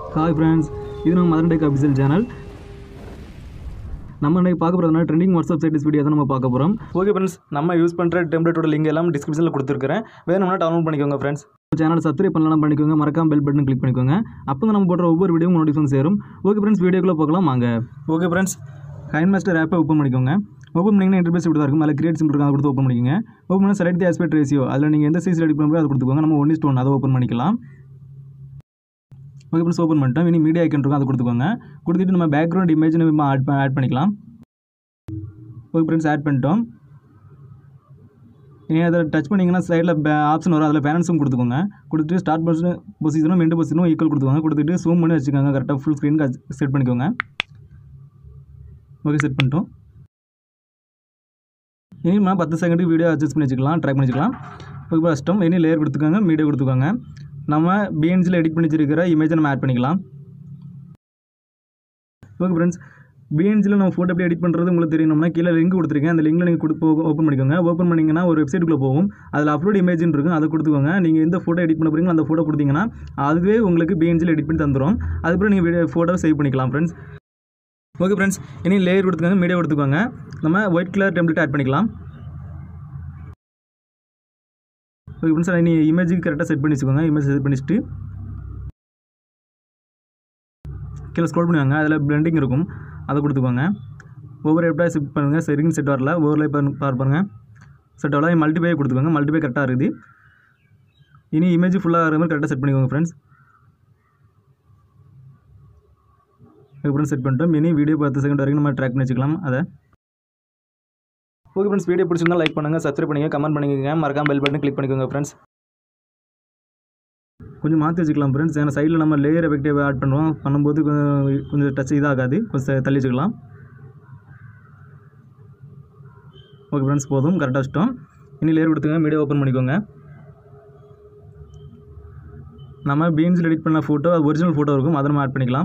hi friends இது நம்ம Madan tech official channel நம்ம இன்னைக்கு பார்க்க போகிறதுனா ட்ரெண்டிங் வாட்ஸ்அப் சைட்டிஸ் வீடியோ தான் நம்ம பார்க்க போகிறோம் ஓகே ஃப்ரெண்ட்ஸ் நம்ம யூஸ் பண்ணுற டெம்ப்ளேட்டோட லிங்க் எல்லாம் டிஸ்கிரிப்ஷனில் கொடுத்துருக்கிறேன் வேணும்னா டவுன்லோட் பண்ணிக்கோங்க ஃப்ரெண்ட்ஸ் சேனல் சப்ஸ்கிரைப் பண்ணலாம் பண்ணிக்கோங்க மறக்காம பெல் பட்டன் கிளிக் பண்ணிக்கோங்க அப்போ தான் நம்ம போடுற ஒவ்வொரு வீடியோ நோட்டிஃபிகேஷன் சேரும் ஓகே ஃப்ரெண்ட்ஸ் வீடியோக்குள்ளே பார்க்கலாம் வாங்க ஓகே ஃப்ரெண்ட்ஸ் கைன் மாஸ்டர் ஆப்பை ஓப்பன் பண்ணிக்கோங்க ஓப்பன் பண்ணிங்கன்னா இன்டர்பேஸ் இப்படி தான் இருக்கும் அதில் கிரியேட் சிம்பிள் இருக்கும் அதை கொடுத்து ஓப்பன் பண்ணிக்கோங்க ஓப்பன் பண்ணி செலக்ட் தி ஆஸ்பெக்ட் ரேஷியோ அதில் நீங்கள் எந்த சைஸ் ரெடி பண்ணுறோ அதை கொடுத்துக்கோங்க நம்ம ஒன் இஸ்ட் ஒன் அதை ஓப்பன் பண்ணிக்கலாம் ஓகே ஃப்ரெண்ட்ஸ் ஓப்பன் பண்ணிட்டோம் இனி மீடியா ஐக்கன் இருக்கும் அதை கொடுத்துக்கோங்க கொடுத்துட்டு நம்ம பேக்ரவுண்ட் இமேஜ் நம்ம ஆட் ஆட் பண்ணிக்கலாம் ஓகே ஃப்ரெண்ட்ஸ் ஆட் பண்ணிட்டோம் இனி அதை டச் பண்ணிங்கன்னா சைடில் ஆப்ஷன் வரும் அதில் பேரண்ட்ஸும் கொடுத்துக்கோங்க கொடுத்துட்டு ஸ்டார்ட் பொசிஷன் பொசிஷனும் எண்டு பொசிஷனும் ஈக்குவல் கொடுத்துக்கோங்க கொடுத்துட்டு ஜூம் பண்ணி வச்சுக்கோங்க கரெக்டாக ஃபுல் ஸ்க்ரீனுக்கு செட் பண்ணிக்கோங்க ஓகே செட் பண்ணிட்டோம் இனி நம்ம பத்து செகண்ட் வீடியோ அட்ஜஸ்ட் பண்ணி வச்சுக்கலாம் ட்ரை பண்ணி வச்சுக்கலாம் ஓகே ஃபஸ்ட்டும் இனி லேயர் கொடுத்துக்கோங்க மீடியா கொடுத்துக்கோங்க நம்ம பிஎன்ஜியில் எடிட் பண்ணி வச்சிருக்கிற இமேஜை நம்ம ஆட் பண்ணிக்கலாம் ஓகே ஃப்ரெண்ட்ஸ் பிஎன்ஜியில் நம்ம ஃபோட்டோ எப்படி எடிட் பண்ணுறது உங்களுக்கு தெரியணும்னா கீழே லிங்க் கொடுத்துருக்கேன் அந்த லிங்கில் நீங்கள் கொடுத்து ஓப்பன் பண்ணிக்கோங்க ஓப்பன் பண்ணிங்கன்னா ஒரு வெப்சைட்டுக்குள்ளே போகும் அதில் அப்லோட் இமேஜ்னு இருக்கும் அதை கொடுத்துக்கோங்க நீங்கள் எந்த ஃபோட்டோ எடிட் பண்ண போகிறீங்களோ அந்த ஃபோட்டோ கொடுத்தீங்கன்னா அதுவே உங்களுக்கு பிஎன்ஜியில் எடிட் பண்ணி தந்துடும் அதுக்கப்புறம் நீங்கள் வீடியோ ஃபோட்டோவை சேவ் பண்ணிக்கலாம் ஃப்ரெண்ட்ஸ் ஓகே ஃப்ரெண்ட்ஸ் இனி லேயர் கொடுத்துக்கோங்க மீடியா கொடுத்துக்கோங்க நம்ம ஒயிட் கலர் டெம்ப்ளேட் ஆட் பண்ணிக்கலாம் ஓகே ஃப்ரெண்ட்ஸ் இனி இமேஜுக்கு கரெக்டாக செட் பண்ணி வச்சுக்கோங்க இமேஜ் செட் பண்ணிச்சுட்டு கீழே ஸ்க்ரோல் பண்ணுவாங்க அதில் பிளெண்டிங் இருக்கும் அதை கொடுத்துக்கோங்க ஒவ்வொரு எப்படா செட் பண்ணுங்கள் சரிங்க செட் வரல ஒவ்வொரு பார் பாருங்கள் செட் வரல மல்டிபே கொடுத்துக்கோங்க மல்டிபே கரெக்டாக இருக்குது இனி இமேஜ் ஃபுல்லாக ஆகிற மாதிரி கரெக்டாக செட் பண்ணிக்கோங்க ஃப்ரெண்ட்ஸ் ஃப்ரெண்ட்ஸ் செட் பண்ணிட்டோம் இனி வீடியோ பத்து செகண்ட் வரைக்கும் நம்ம ட்ராக் பண்ணி வச்சுக்கலாம் அதை ஓகே ஃப்ரெண்ட்ஸ் வீடியோ பிடிச்சிருந்தா லைக் பண்ணுங்கள் சப்ஸ்கிரைப் பண்ணுங்கள் கமெண்ட் பண்ணிக்கோங்க மறக்காம பெல் பட்டன் கிளிக் பண்ணிக்கோங்க ஃப்ரெண்ட்ஸ் கொஞ்சம் மாற்றி வச்சுக்கலாம் ஃப்ரெண்ட்ஸ் ஏன்னா சைடில் நம்ம லேயர் எஃபெக்டிவ் ஆட் பண்ணுவோம் பண்ணும்போது கொஞ்சம் கொஞ்சம் டச் இதாகாது கொஞ்சம் தள்ளி வச்சுக்கலாம் ஓகே ஃப்ரெண்ட்ஸ் போதும் கரெக்டாக வச்சிட்டோம் இனி லேயர் கொடுத்துங்க மீடியா ஓப்பன் பண்ணிக்கோங்க நம்ம பீன்ஸில் எடிட் பண்ண ஃபோட்டோ அது ஒரிஜினல் ஃபோட்டோ இருக்கும் அதை நம்ம ஆட் பண்ணிக்கலாம்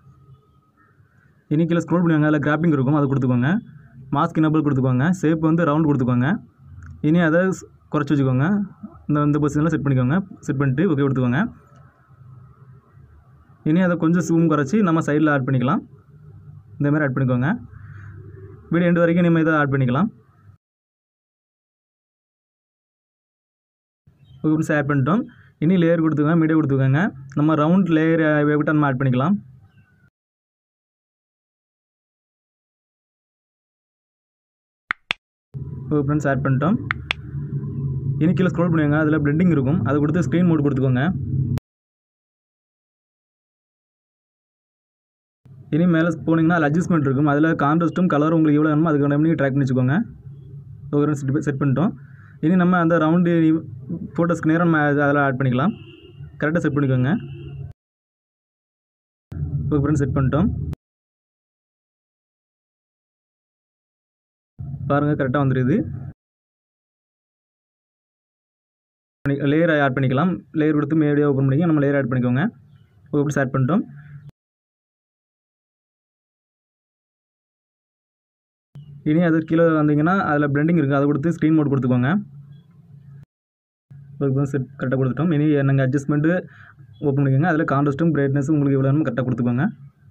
இனி கீழே ஸ்க்ரோல் பண்ணுவாங்க அதில் கிராப்பிங் இருக்கும் அதை கொடுத்துக்கோங்க மாஸ்க் இனபிள் கொடுத்துக்கோங்க ஷேப் வந்து ரவுண்ட் கொடுத்துக்கோங்க இனி அதை குறைச்சி வச்சுக்கோங்க இந்த இந்த பொசிஷனில் செட் பண்ணிக்கோங்க செட் பண்ணிட்டு ஓகே கொடுத்துக்கோங்க இனி அதை கொஞ்சம் ஜூம் குறைச்சி நம்ம சைடில் ஆட் பண்ணிக்கலாம் இந்த மாதிரி ஆட் பண்ணிக்கோங்க வீடியோ எண்டு வரைக்கும் நம்ம இதை ஆட் பண்ணிக்கலாம் ஓகே ஃப்ரெண்ட்ஸ் ஆட் பண்ணிட்டோம் இனி லேயர் கொடுத்துக்கோங்க மீடியா கொடுத்துக்கோங்க நம்ம ரவுண்ட் லேயர் விட்டு நம்ம ஆட் பண்ணிக்கலாம் ஓகே ஃப்ரெண்ட்ஸ் ஆட் பண்ணிட்டோம் இனி கீழே ஸ்க்ரோல் பண்ணுவாங்க அதில் பிளெண்டிங் இருக்கும் அதை கொடுத்து ஸ்க்ரீன் மோட் கொடுத்துக்கோங்க இனி மேலே போனீங்கன்னா அதில் அட்ஜஸ்ட்மெண்ட் இருக்கும் அதில் கான்ட்ராஸ்ட்டும் கலரும் உங்களுக்கு எவ்வளோ வேணுமோ அதுக்கு நீங்கள் ட்ராக் பண்ணி வச்சுக்கோங்க ஓகே செட் செட் பண்ணிட்டோம் இனி நம்ம அந்த ரவுண்டு ஃபோட்டோஸ்க்கு நேரம் நம்ம அதில் ஆட் பண்ணிக்கலாம் கரெக்டாக செட் பண்ணிக்கோங்க ஓகே ஃப்ரெண்ட்ஸ் செட் பண்ணிட்டோம் பாருங்கள் கரெக்டாக வந்துடுது லேயர் ஆட் பண்ணிக்கலாம் லேயர் கொடுத்து மேடியா ஓப்பன் பண்ணிக்க நம்ம லேயர் ஆட் பண்ணிக்கோங்க ஓப்பன் ஆட் பண்ணிட்டோம் இனி அது கீழே வந்தீங்கன்னா அதில் பிளெண்டிங் இருக்குது அதை கொடுத்து ஸ்க்ரீன் மோட் கொடுத்துக்கோங்க ஒரு செட் கரெக்டாக கொடுத்துட்டோம் இனி நாங்கள் அட்ஜஸ்ட்மெண்ட்டு ஓப்பன் பண்ணிக்கோங்க அதில் கான்ட்ராஸ்ட்டும் பிரைட்னஸும் உங்களுக்கு எவ்வளோ வேணுமோ கரெக்டாக கொடுத்துக்கோங்க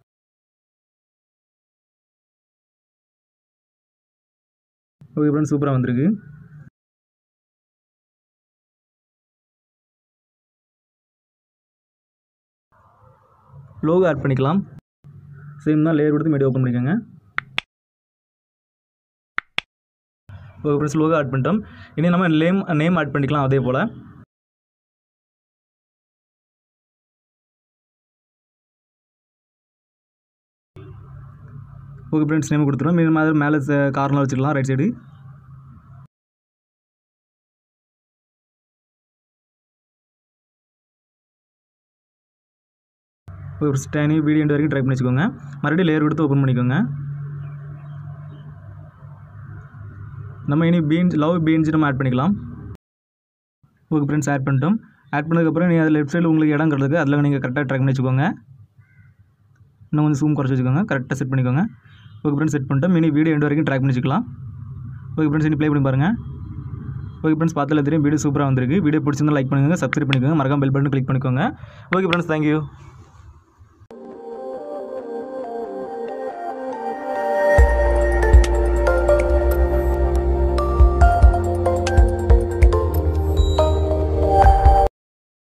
ஓகே ஃப்ரெண்ட்ஸ் சூப்பராக வந்திருக்கு லோகோ ஆட் பண்ணிக்கலாம் சேம் தான் லேயர் கொடுத்து மீடியா ஓப்பன் பண்ணிக்கோங்க ஓகே ஃப்ரெண்ட்ஸ் லோகோ ஆட் பண்ணிட்டோம் இனி நம்ம நேம் நேம் ஆட் பண்ணிக்கலாம் அதே போல் ஓகே ஃப்ரெண்ட்ஸ் நேம் கொடுத்துருவோம் இது மாதிரி மேலே கார்னர் வச்சுக்கலாம் ரைட் சைடு ஒரு ஸ்டேனி வீடியோ எண்டு வரைக்கும் ட்ரை பண்ணி வச்சுக்கோங்க மறுபடியும் லேயர் கொடுத்து ஓப்பன் பண்ணிக்கோங்க நம்ம இனி பீன்ஸ் லவ் பீன்ஸ் நம்ம ஆட் பண்ணிக்கலாம் ஓகே ஃப்ரெண்ட்ஸ் ஆட் பண்ணிட்டோம் ஆட் பண்ணதுக்கப்புறம் நீங்கள் அதில் லெஃப்ட் சைடில் உங்களுக்கு இடம் கிடக்கு அதில் நீங்கள் கரெக்டாக ட்ரை பண்ணி வச்சுக்கோங்க இன்னும் கொஞ்சம் ஜூம் குறைச்சி வச்சுக்கோங்க கரெக்டாக செட் பண்ணிக்கோங்க ஓகே ஃப்ரெண்ட்ஸ் செட் பண்ணிட்டோம் இனி வீடியோ எண்டு வரைக்கும் ட்ராக் பண்ணி வச்சுக்கலாம் ஓகே ஃப்ரெண்ட்ஸ் இனி ப்ளே பண்ணி பாருங்கள் ஓகே ஃப்ரெண்ட்ஸ் பார்த்தால தெரியும் வீடியோ சூப்பராக வந்திருக்கு வீடியோ பிடிச்சிருந்தா லைக் பண்ணுங்கள் சப்ஸ்கிரைப் பண்ணிக்கோங்க மறக்காம பெல் பட்டன் கிளிக் பண்ணிக்கோங்க ஓகே ஃப்ரெண்ட்ஸ் தேங்க்யூ